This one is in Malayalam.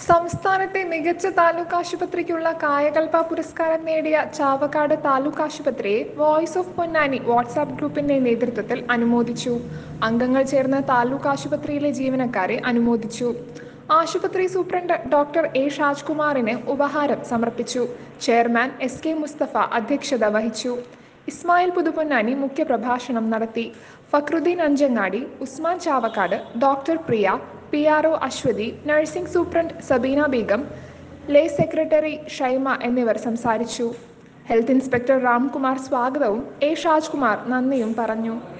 സംസ്ഥാനത്തെ മികച്ച താലൂക്ക് ആശുപത്രിക്കുള്ള കായകൽപ പുരസ്കാരം നേടിയ ചാവക്കാട് താലൂക്ക് ആശുപത്രിയെ വോയിസ് ഓഫ് പൊന്നാനി വാട്സാപ്പ് ഗ്രൂപ്പിന്റെ നേതൃത്വത്തിൽ അനുമോദിച്ചു അംഗങ്ങൾ ചേർന്ന് താലൂക്ക് ആശുപത്രിയിലെ ജീവനക്കാരെ അനുമോദിച്ചു ആശുപത്രി സൂപ്രണ്ട് ഡോക്ടർ എ ഷാജ്കുമാറിന് ഉപഹാരം സമർപ്പിച്ചു ചെയർമാൻ എസ് കെ മുസ്തഫ അധ്യക്ഷത വഹിച്ചു ഇസ്മായിൽ പുതുപൊന്നാനി മുഖ്യപ്രഭാഷണം നടത്തി Fakhruddin Anchangadi Usman Chavakkad doctor Priya P R O Aswathy nursing superintendent Sabeena Beegum lay secretary Shaima എന്നിവർ സംസാരിച്ചു ഹെൽത്ത് ഇൻസ്പെക്ടർ രാംകുമാർ സ്വാഗതവും എ ഷാജ്കുമാർ നന്ദിയും പറഞ്ഞു